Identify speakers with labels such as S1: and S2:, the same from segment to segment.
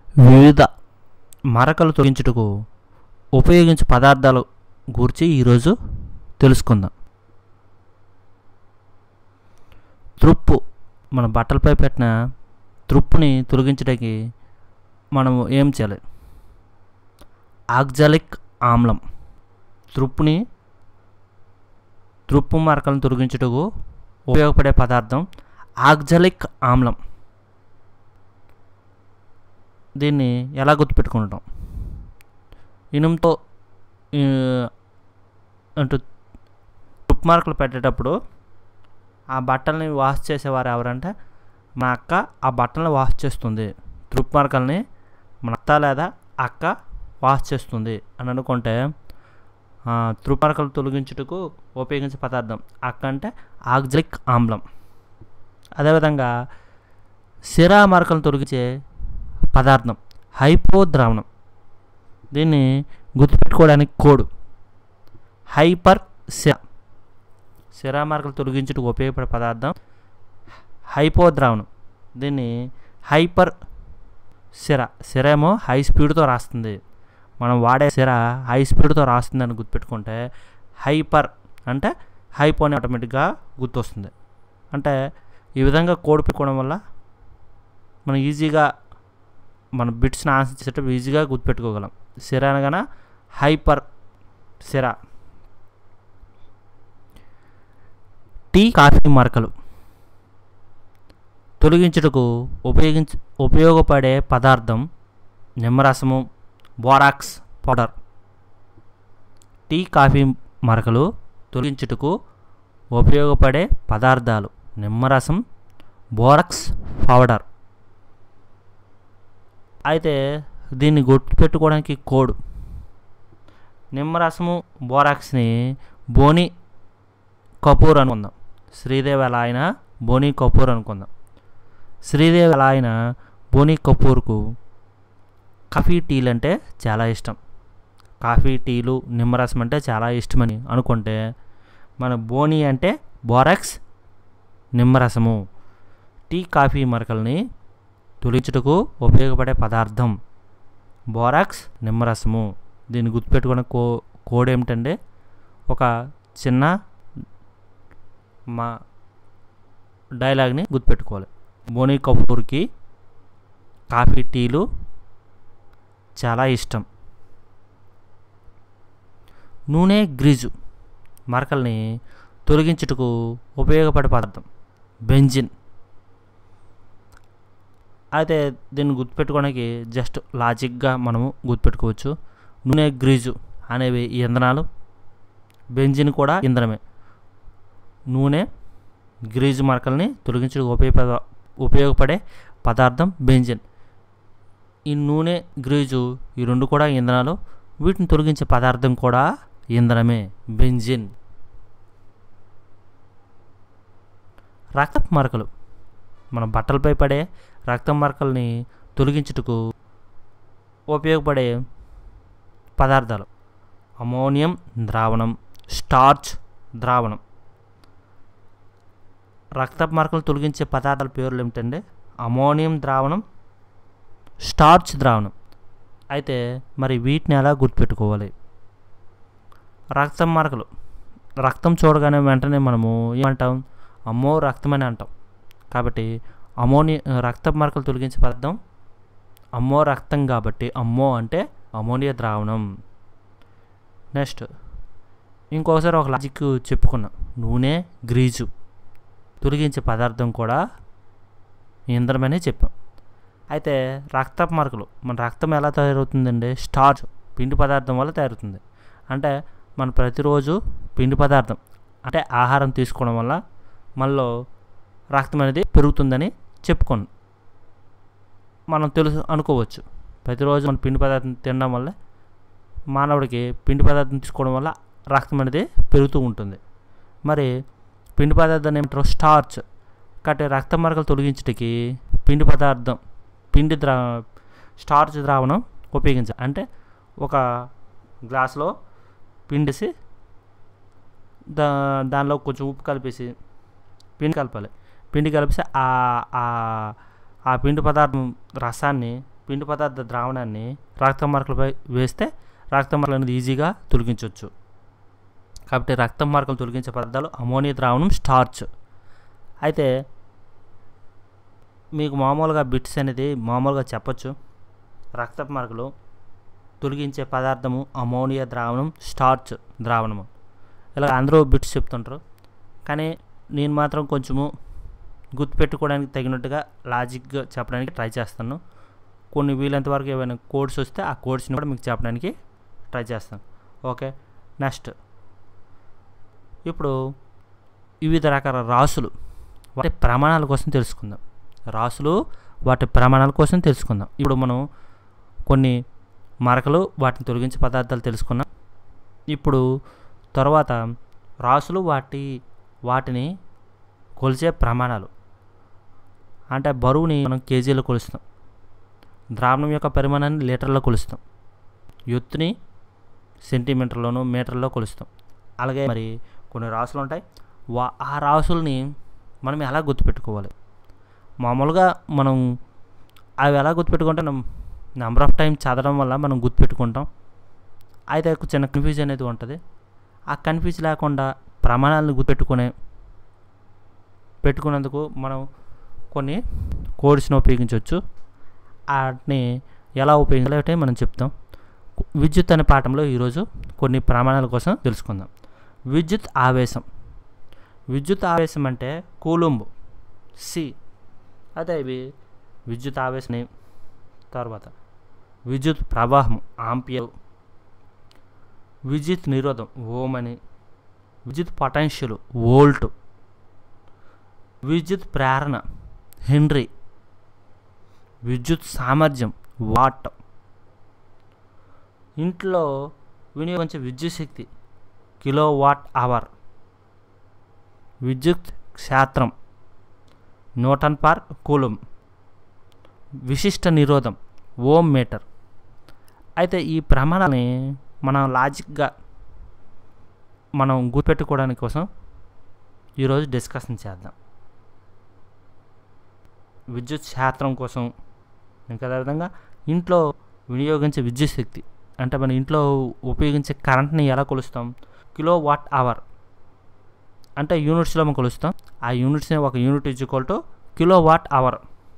S1: వివిధ మరకలు తొలగించుటకు ఉపయోగించే పదార్థాలు గురించి ఈరోజు తెలుసుకుందాం త్రుప్పు మన బట్టలపై పెట్టిన త్రుప్పుని తొలగించడానికి మనం ఏం చేయాలి ఆక్జాలిక్ ఆమ్లం త్రుప్పుని త్రుప్పు మరకలను తొలగించుటకు ఉపయోగపడే పదార్థం ఆక్జాలిక్ ఆమ్లం దీన్ని ఎలా గుర్తుపెట్టుకుంటాం ఇనుముతో ఈ, అంటూ తుప్పు మార్కులు పెట్టేటప్పుడు ఆ బట్టల్ని వాష్ చేసేవారు ఎవరంటే మా అక్క ఆ బట్టల్ని వాష్ చేస్తుంది త్రుప్పు మార్కల్ని మన అత్త లేదా అక్క వాష్ చేస్తుంది అని అనుకుంటే ఆ, త్రుప్పు మార్కలు తొలగించుటకు ఉపయోగించే పదార్థం అక్క అంటే ఆక్జలిక్ ఆమ్లం అదేవిధంగా సిరా మార్కలను తొలగించే పదార్థం హైపో ద్రావణం దీన్ని గుర్తుపెట్టుకోవడానికి కోడ్ హైపర్ సిరా సిరా మార్కలు తొలగించుటకు ఉపయోగపడే పదార్థం హైపో ద్రావణం దీన్ని హైపర్ సిర సిర ఏమో హై స్పీడ్తో రాస్తుంది మనం వాడే సిర హై స్పీడ్తో రాస్తుంది అని గుర్తుపెట్టుకుంటే హైపర్ అంటే హైపో అని ఆటోమేటిక్గా గుర్తొస్తుంది అంటే ఈ విధంగా కోడ్ పెట్టుకోవడం వల్ల మనం ఈజీగా మన బిట్స్ని ఆన్సర్ చేసేటప్పుడు ఈజీగా గుర్తుపెట్టుకోగలం సిర అనగానే హైపర్ సిర టీ కాఫీ మరకలు తొలగించుటకు ఉపయోగించ ఉపయోగపడే పదార్థం నిమ్మరసము బోరాక్స్ పౌడర్ టీ కాఫీ మరకలు తొలగించుటకు ఉపయోగపడే పదార్థాలు నిమ్మరసం బోరాక్స్ పౌడర్ అయితే దీన్ని గుర్తుపెట్టుకోవడానికి కోడ్ నిమ్మరసము బోరాక్స్ని బోని కపూర్ అనుకుందాం శ్రీదేవి ఎలా అయినా బోని కపూర్ అనుకుందాం శ్రీదేవి ఎలా అయినా బోని కపూర్కు కాఫీ టీలు అంటే చాలా ఇష్టం కాఫీ టీలు నిమ్మరసం అంటే చాలా ఇష్టమని అనుకుంటే మన బోని అంటే బోరాక్స్ నిమ్మరసము టీ కాఫీ మరకల్ని తొలగించుటకు ఉపయోగపడే పదార్థం బోరాక్స్ నిమ్మరసము దీన్ని గుర్తుపెట్టుకున్న కో కోడ్ ఏమిటంటే ఒక చిన్న మా డైలాగ్ని గుర్తుపెట్టుకోవాలి బోనీ కపూర్కి కాఫీ టీలు చాలా ఇష్టం నూనె గ్రీజు మరకల్ని తొలగించుటకు ఉపయోగపడే పదార్థం బెంజిన్ అయితే దీన్ని గుర్తుపెట్టుకోవడానికి జస్ట్ లాజిక్గా మనము గుర్తుపెట్టుకోవచ్చు నూనె గ్రీజు అనేవి ఇంధనాలు బెంజిన్ కూడా ఇంధనమే నూనె గ్రీజు మరకల్ని తొలగించడానికి ఉపయోగ ఉపయోగపడే పదార్థం బెంజిన్ ఈ నూనె గ్రీజు ఈ రెండు కూడా ఇంధనాలు వీటిని తొలగించే పదార్థం కూడా ఇంధనమే బెంజిన్ రక్తపు మరకలు మన బట్టలపై పడే రక్తం మరకల్ని తొలగించుటకు ఉపయోగపడే పదార్థాలు అమోనియం ద్రావణం స్టార్చ్ ద్రావణం రక్తపు మరకలు తొలగించే పదార్థాల పేర్లు ఏమిటంటే అమోనియం ద్రావణం స్టార్చ్ ద్రావణం అయితే మరి వీటిని ఎలా గుర్తుపెట్టుకోవాలి రక్తం మరకలు రక్తం చూడగానే వెంటనే మనము ఏమంటాం అమ్మో రక్తం అని అంటాం కాబట్టి అమోని రక్తపు మరకలు తొలగించే పదార్థం అమ్మో రక్తం కాబట్టి అమ్మో అంటే అమోనియా ద్రావణం నెక్స్ట్ ఇంకొకసారి ఒక లాజిక్ చెప్పుకున్నాం నూనె గ్రీజు తొలగించే పదార్థం కూడా ఇంధనమని చెప్పాం అయితే రక్తపు మరకలు మన రక్తం ఎలా తయారవుతుందండి స్టార్చ్ పిండి పదార్థం వల్ల తయారవుతుంది అంటే మన ప్రతిరోజు పిండి పదార్థం అంటే ఆహారం తీసుకోవడం వల్ల మనలో రక్తం అనేది పెరుగుతుందని చెప్పుకోండి మనం తెలుసు అనుకోవచ్చు ప్రతిరోజు మన పిండి పదార్థం తినడం వల్ల మానవుడికి పిండి పదార్థం తీసుకోవడం వల్ల రక్తం అనేది పెరుగుతూ ఉంటుంది మరి పిండి పదార్థాన్ని ఏమంటారు స్టార్చ్ కాబట్టి రక్త మరకలు తొలగించడానికి పిండి పదార్థం పిండి ద్రా స్టార్చ్ ద్రావణం ఉపయోగించాలి అంటే ఒక గ్లాసులో పిండిసి దా దానిలో కొంచెం ఉప్పు కలిపేసి పిండి కలపాలి పిండి కలిపేసి ఆ ఆ- ఆ పిండి పదార్థం రసాన్ని పిండి పదార్థ ద్రావణాన్ని రక్త మార్కులపై వేస్తే రక్త మార్కులు అనేది ఈజీగా తొలగించవచ్చు కాబట్టి రక్తం మార్కులు తొలగించే పదార్థాలు అమోనియా ద్రావణం స్టార్చ్ అయితే మీకు మామూలుగా బిట్స్ అనేది మామూలుగా చెప్పొచ్చు రక్త మార్కులు తొలగించే పదార్థము అమోనియా ద్రావణం స్టార్చ్ ద్రావణము ఇలా అందరూ బిట్స్ చెప్తుంటారు కానీ నేను మాత్రం కొంచెము గుర్తుపెట్టుకోవడానికి తగినట్టుగా లాజిక్గా చెప్పడానికి ట్రై చేస్తాను కొన్ని వీలంత వరకు ఏమైనా కోడ్స్ వస్తే ఆ కోడ్స్ని కూడా మీకు చెప్పడానికి ట్రై చేస్తాను ఓకే నెక్స్ట్ ఇప్పుడు వివిధ రకాల రాసులు వాటి ప్రమాణాల కోసం తెలుసుకుందాం రాసులు వాటి ప్రమాణాల కోసం తెలుసుకుందాం ఇప్పుడు మనం కొన్ని మరకలు వాటిని తొలగించే పదార్థాలు తెలుసుకున్నాం ఇప్పుడు తర్వాత రాసులు వాటి వాటిని కొలిచే ప్రమాణాలు అంటే బరువుని మనం కేజీలో కొలుస్తాం ద్రావణం యొక్క పరిమాణాన్ని లీటర్లో కొలుస్తాం ఎత్తుని సెంటీమీటర్లోను మీటర్లో కొలుస్తాం అలాగే మరి కొన్ని రాసులు ఉంటాయి వా ఆ రాసుల్ని మనం ఎలా గుర్తుపెట్టుకోవాలి మామూలుగా మనం అవి ఎలా గుర్తుపెట్టుకుంటే నెంబర్ ఆఫ్ టైం చదవడం వల్ల మనం గుర్తుపెట్టుకుంటాం అయితే ఒక చిన్న కన్ఫ్యూజ్ అనేది ఉంటుంది ఆ కన్ఫ్యూజ్ లేకుండా ప్రమాణాలను గుర్తుపెట్టుకునే పెట్టుకున్నందుకు మనం కొన్ని కోడ్స్ని ఉపయోగించవచ్చు వాటిని ఎలా ఉపయోగించాలంటే మనం చెప్తాం విద్యుత్ అనే పాఠంలో ఈరోజు కొన్ని ప్రమాణాల కోసం తెలుసుకుందాం విద్యుత్ ఆవేశం విద్యుత్ ఆవేశం అంటే కూలుంబు సి అదే ఇవి విద్యుత్ ఆవేశం తర్వాత విద్యుత్ ప్రవాహం ఆంపియర్ విద్యుత్ నిరోధం ఓం అని విద్యుత్ పొటెన్షియల్ వోల్ట్ విద్యుత్ ప్రేరణ హెన్రీ విద్యుత్ సామర్థ్యం వాట్ ఇంట్లో వినియోగించే విద్యుత్ శక్తి కిలో వాట్ అవర్ విద్యుత్ క్షేత్రం న్యూటన్ పర్ కూలం విశిష్ట నిరోధం ఓం మీటర్ అయితే ఈ ప్రమాణాలని మనం లాజిక్గా మనం గుర్తుపెట్టుకోవడానికి కోసం ఈరోజు డిస్కషన్ చేద్దాం విద్యుత్ శాస్త్రం కోసం ఇంకా అదేవిధంగా ఇంట్లో వినియోగించే విద్యుత్ శక్తి అంటే మన ఇంట్లో ఉపయోగించే కరెంట్ని ఎలా కొలుస్తాం కిలో వాట్ అవర్ అంటే యూనిట్స్లో మనం కొలుస్తాం ఆ యూనిట్స్ని ఒక unit equal to kilo watt hour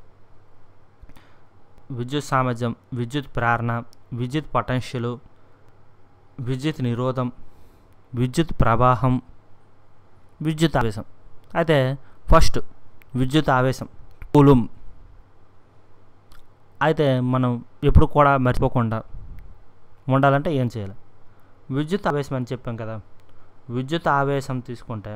S1: విద్యుత్ సామర్థ్యం విద్యుత్ ప్రేరణ విద్యుత్ పొటెన్షియల్ విద్యుత్ నిరోధం విద్యుత్ ప్రవాహం విద్యుత్ ఆవేశం అయితే ఫస్ట్ విద్యుత్ ఆవేశం కూలుం అయితే మనం ఎప్పుడు కూడా మర్చిపోకుండా ఉండాలంటే ఏం చేయాలి విద్యుత్ ఆవేశం అని చెప్పాం కదా విద్యుత్ ఆవేశం తీసుకుంటే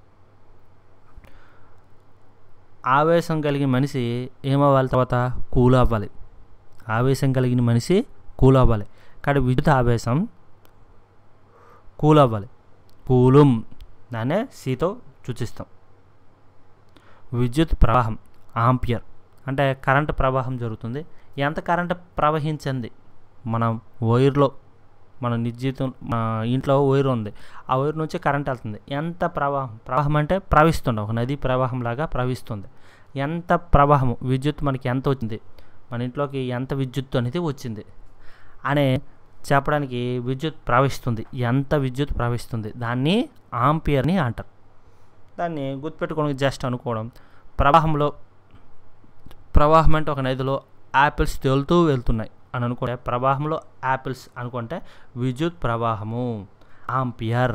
S1: ఆవేశం కలిగిన మనిషి ఏమవ్వాలి తర్వాత కూల్ అవ్వాలి ఆవేశం కలిగిన మనిషి కూల్ అవ్వాలి కానీ విద్యుత్ ఆవేశం కూల్ అవ్వాలి కూలుం దాన్నే సీతో సూచిస్తాం విద్యుత్ ప్రవాహం ఆంపియర్ అంటే కరెంటు ప్రవాహం జరుగుతుంది ఎంత కరెంటు ప్రవహించింది మనం వైర్లో మన నిశ్చితం మన ఇంట్లో వైర్ ఉంది ఆ వైర్ నుంచి కరెంట్ వెళ్తుంది ఎంత ప్రవాహం ప్రవాహం అంటే ప్రవహిస్తుంది ఒక నది ప్రవాహం లాగా ప్రవహిస్తుంది ఎంత ప్రవాహం విద్యుత్ మనకి ఎంత వచ్చింది మన ఇంట్లోకి ఎంత విద్యుత్ అనేది వచ్చింది అనే చెప్పడానికి విద్యుత్ ప్రవహిస్తుంది ఎంత విద్యుత్ ప్రవహిస్తుంది దాన్ని ఆంపియర్ని అంటారు దాన్ని గుర్తుపెట్టుకోవడానికి జస్ట్ అనుకోవడం ప్రవాహంలో ప్రవాహం అంటే ఒక నదిలో యాపిల్స్ తేలుతూ వెళ్తున్నాయి అని అనుకుంటే ప్రవాహంలో యాపిల్స్ అనుకుంటే విద్యుత్ ప్రవాహము ఆంపియర్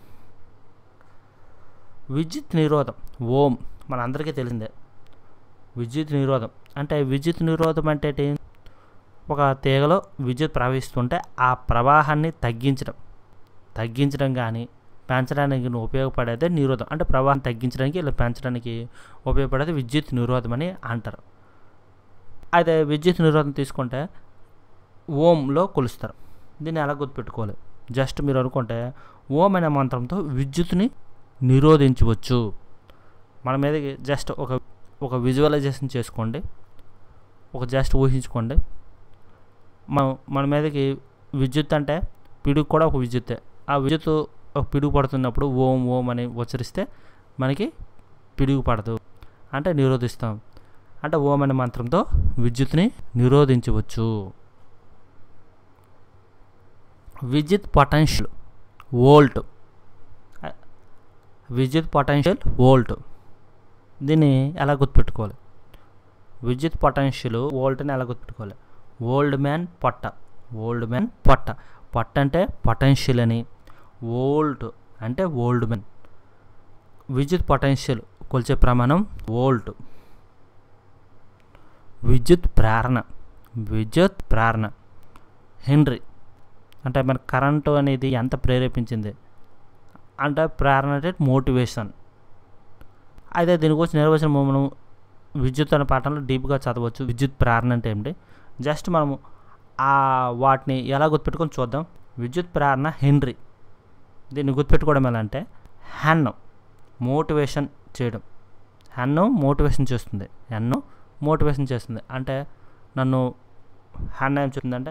S1: విద్యుత్ నిరోధం ఓం మనందరికీ తెలిసిందే విద్యుత్ నిరోధం అంటే విద్యుత్ నిరోధం అంటే ఏంటి ఒక తీగలో విద్యుత్ ప్రవహిస్తుంటే ఆ ప్రవాహాన్ని తగ్గించడం తగ్గించడం కానీ పెంచడానికి ఉపయోగపడేదే నిరోధం అంటే ప్రవాహం తగ్గించడానికి ఇలా పెంచడానికి ఉపయోగపడేది విద్యుత్ నిరోధం అని అంటారు అయితే విద్యుత్ నిరోధం తీసుకుంటే ఓంలో కొలుస్తారు దీన్ని ఎలా గుర్తుపెట్టుకోవాలి జస్ట్ మీరు అనుకుంటే ఓం అనే మంత్రంతో విద్యుత్ని నిరోధించవచ్చు మన మీదకి జస్ట్ ఒక ఒక విజువలైజేషన్ చేసుకోండి ఒక జస్ట్ ఊహించుకోండి మనం మన మీదకి విద్యుత్ అంటే పిడుగు కూడా ఒక విద్యుత్తే ఆ విద్యుత్ ఒక పిడుగు పడుతున్నప్పుడు ఓం ఓం అని ఉచ్చరిస్తే మనకి పిడుగు పడదు అంటే నిరోధిస్తాం అంటే ఓం అనే మంత్రంతో విద్యుత్ని నిరోధించవచ్చు విద్యుత్ పొటెన్షియల్ వోల్ట్ విద్యుత్ పొటెన్షియల్ వోల్ట్ దీన్ని ఎలా గుర్తుపెట్టుకోవాలి విద్యుత్ పొటెన్షియల్ వోల్ట్ని ఎలా గుర్తుపెట్టుకోవాలి ఓల్డ్ మ్యాన్ పొట్ట ఓల్డ్ మ్యాన్ పొట్ట పొట్ట అంటే పొటెన్షియల్ అని వోల్ట్ అంటే ఓల్డ్ మ్యాన్ విద్యుత్ పొటెన్షియల్ కొలిచే ప్రమాణం వోల్ట్ విద్యుత్ ప్రేరణ విద్యుత్ ప్రేరణ హెన్రీ అంటే మన కరెంటు అనేది ఎంత ప్రేరేపించింది అంటే ప్రేరణ అంటే మోటివేషన్ అయితే దీని గురించి నిర్వచనం మనం విద్యుత్ అనే పాఠంలో డీప్గా చదవచ్చు విద్యుత్ ప్రేరణ అంటే ఏమిటి జస్ట్ మనము ఆ వాటిని ఎలా గుర్తుపెట్టుకొని చూద్దాం విద్యుత్ ప్రేరణ హెన్రీ దీన్ని గుర్తుపెట్టుకోవడం ఎలా అంటే హ్యాన్ మోటివేషన్ చేయడం హెన్ను మోటివేషన్ చేస్తుంది హెన్ను మోటివేషన్ చేస్తుంది అంటే నన్ను హ్యాన్ ఏం చెప్తుందంటే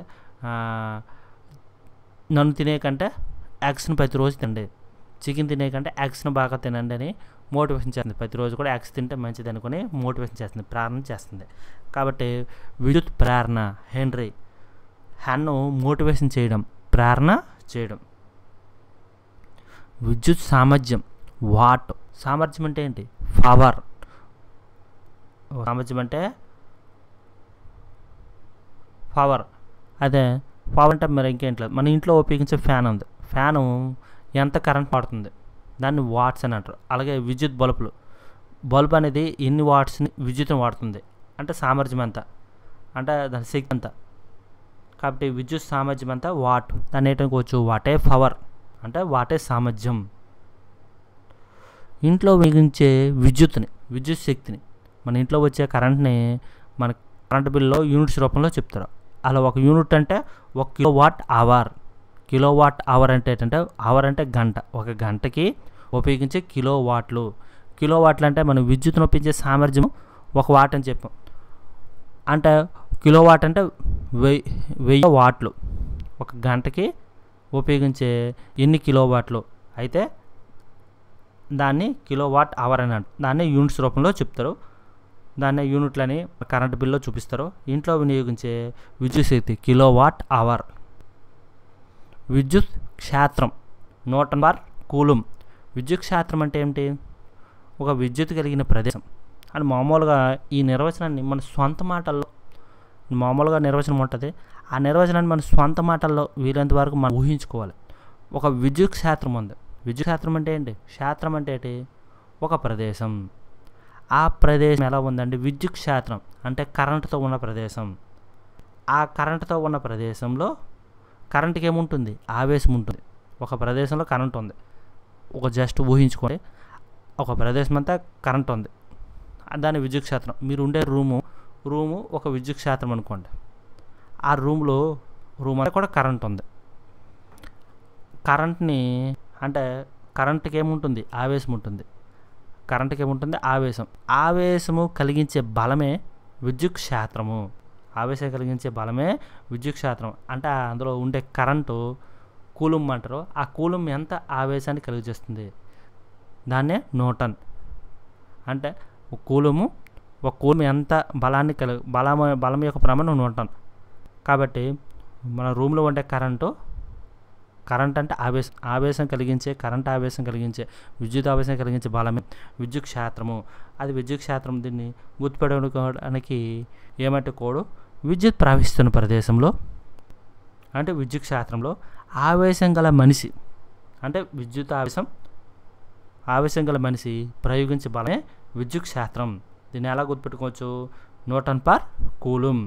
S1: నన్ను తినే కంటే యాక్స్ని ప్రతిరోజు తినండి చికెన్ తినే కంటే యాక్స్ని బాగా తినండి అని మోటివేషన్ చేస్తుంది ప్రతిరోజు కూడా యాక్స్ తింటే మంచిది అనుకుని మోటివేషన్ చేస్తుంది ప్రేరణ చేస్తుంది కాబట్టి విద్యుత్ ప్రేరణ హెన్రీ హ్యాన్ను మోటివేషన్ చేయడం ప్రేరణ చేయడం విద్యుత్ సామర్థ్యం వాట్ సామర్థ్యం అంటే ఏంటి పవర్ సామర్థ్యం అంటే పవర్ అదే పవర్ అంటే మరి ఇంకేంట్లేదు మన ఇంట్లో ఉపయోగించే ఫ్యాన్ ఉంది ఫ్యాను ఎంత కరెంట్ వాడుతుంది దాన్ని వాట్స్ అని అంటారు అలాగే విద్యుత్ బల్బులు బల్బ్ అనేది ఎన్ని వాట్స్ని విద్యుత్ని వాడుతుంది అంటే సామర్థ్యం ఎంత అంటే దాని శక్తి ఎంత కాబట్టి విద్యుత్ సామర్థ్యం అంతా వాట్ దాన్ని ఏంటనుకోవచ్చు వాటే పవర్ అంటే వాటే సామర్థ్యం ఇంట్లో వినియోగించే విద్యుత్ని విద్యుత్ శక్తిని మన ఇంట్లో వచ్చే కరెంట్ని మన కరెంట్ బిల్లో యూనిట్స్ రూపంలో చెప్తారు అలా ఒక యూనిట్ అంటే ఒక kilo watt hour kilo watt hour అంటే ఏంటంటే అవర్ అంటే గంట ఒక గంటకి ఉపయోగించే కిలో వాట్లు కిలో వాట్లు అంటే మనం విద్యుత్తును ఒప్పించే సామర్థ్యం ఒక వాట్ అని చెప్పాం అంటే కిలో వాట్ అంటే వెయ్యి వెయ్యి వాట్లు ఒక గంటకి ఉపయోగించే ఎన్ని కిలో వాట్లు అయితే దాన్ని కిలో వాట్ అవర్ అని అంటారు దాన్ని యూనిట్స్ రూపంలో చెప్తారు దాన్ని యూనిట్లని కరెంట్ బిల్లో చూపిస్తారు ఇంట్లో వినియోగించే విద్యుత్ శక్తి కిలో వాట్ అవర్ విద్యుత్ క్షేత్రం న్యూటన్ బార్ కూలుం విద్యుత్ క్షేత్రం అంటే ఏమిటి ఒక విద్యుత్ కలిగిన ప్రదేశం అని మామూలుగా ఈ నిర్వచనాన్ని మన సొంత మాటల్లో మామూలుగా నిర్వచనం ఉంటుంది ఆ నిర్వచనాన్ని మన సొంత మాటల్లో వీలైనంత వరకు మనం ఊహించుకోవాలి ఒక విద్యుత్ క్షేత్రం ఉంది విద్యుత్ క్షేత్రం అంటే ఏంటి క్షేత్రం అంటే ఏంటి ఒక ప్రదేశం ఆ ప్రదేశం ఎలా ఉందండి విద్యుత్ క్షేత్రం అంటే కరెంటుతో ఉన్న ప్రదేశం ఆ కరెంటుతో ఉన్న ప్రదేశంలో కరెంటుకి ఏముంటుంది ఆవేశం ఉంటుంది ఒక ప్రదేశంలో కరెంట్ ఉంది ఒక జస్ట్ ఊహించుకోండి ఒక ప్రదేశం అంతా కరెంట్ ఉంది దాని విద్యుత్ క్షేత్రం మీరు ఉండే రూము రూము ఒక విద్యుత్ క్షేత్రం అనుకోండి ఆ రూమ్లో రూమ్ అంతా కూడా కరెంట్ ఉంది కరెంట్ని అంటే కరెంట్కి ఏముంటుంది ఆవేశం ఉంటుంది కరెంట్కి ఏముంటుంది ఆవేశం ఆవేశము కలిగించే బలమే విద్యుత్ క్షేత్రము ఆవేశం కలిగించే బలమే విద్యుత్ క్షేత్రం అంటే అందులో ఉండే కరెంటు కూలుం అంటారు ఆ కూలుం ఎంత ఆవేశాన్ని కలిగజేస్తుంది దాన్నే న్యూటన్ అంటే ఒక కూలుము ఒక కూలం ఎంత బలాన్ని కలిగి బలం బలం యొక్క ప్రమాణం న్యూటన్ కాబట్టి మన రూమ్లో ఉండే కరెంటు కరెంట్ అంటే ఆవేశం ఆవేశం కలిగించే కరెంట్ ఆవేశం కలిగించే విద్యుత్ ఆవేశం కలిగించే బలమే విద్యుత్ క్షేత్రము అది విద్యుత్ క్షేత్రం దీన్ని గుర్తుపెట్టుకోవడానికి ఏమంటే కోడు విద్యుత్ ప్రవహిస్తున్న ప్రదేశంలో అంటే విద్యుత్ క్షేత్రంలో ఆవేశం గల మనిషి అంటే విద్యుత్ ఆవేశం ఆవేశం గల మనిషి ప్రయోగించే బలమే విద్యుత్ క్షేత్రం దీన్ని ఎలా గుర్తుపెట్టుకోవచ్చు న్యూటన్ పర్ కూలుం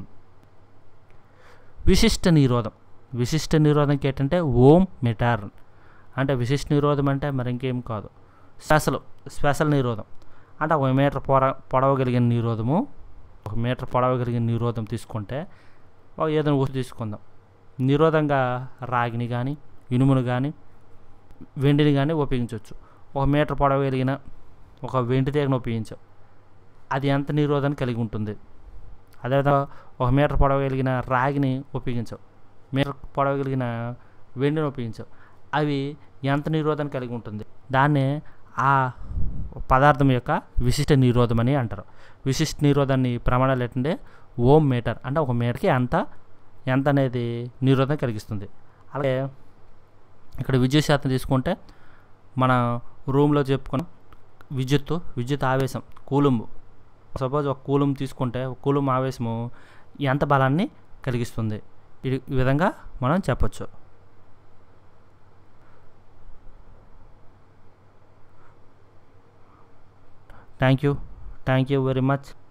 S1: విశిష్ట నిరోధం విశిష్ట నిరోధంకి ఏంటంటే ఓం మీటర్ అంటే విశిష్ట నిరోధం అంటే మరి ఇంకేం కాదు స్పెషల్ స్పెషల్ నిరోధం అంటే ఒక మీటర్ పొడ పొడవగలిగిన నిరోధము ఒక మీటర్ పొడవగలిగిన నిరోధం తీసుకుంటే ఒక ఏదైనా వస్తువు తీసుకుందాం నిరోధంగా రాగిని కానీ ఇనుమును కానీ వెండిని కానీ ఉపయోగించవచ్చు ఒక మీటర్ పొడవగలిగిన ఒక వెండి తీగను ఉపయోగించాం అది ఎంత నిరోధాన్ని కలిగి ఉంటుంది అదేవిధంగా ఒక మీటర్ పొడవగలిగిన రాగిని ఉపయోగించావు మీటర్ పొడవగలిగిన వెండిని ఉపయోగించావు అవి ఎంత నిరోధాన్ని కలిగి ఉంటుంది దాన్ని ఆ పదార్థం యొక్క విశిష్ట నిరోధం అని అంటారు విశిష్ట నిరోధాన్ని ప్రమాణాలు ఏంటంటే ఓం మీటర్ అంటే ఒక మీటర్కి ఎంత ఎంత అనేది నిరోధం కలిగిస్తుంది అలాగే ఇక్కడ విద్యుత్ శాతం తీసుకుంటే మన రూమ్లో చెప్పుకున్న విద్యుత్తు విద్యుత్ ఆవేశం కూలుంబు సపోజ్ ఒక కూలుం తీసుకుంటే ఒక కూలుం ఆవేశము ఎంత బలాన్ని కలిగిస్తుంది ఈ ఈ విధంగా మనం చెప్పొచ్చు thank you thank you very much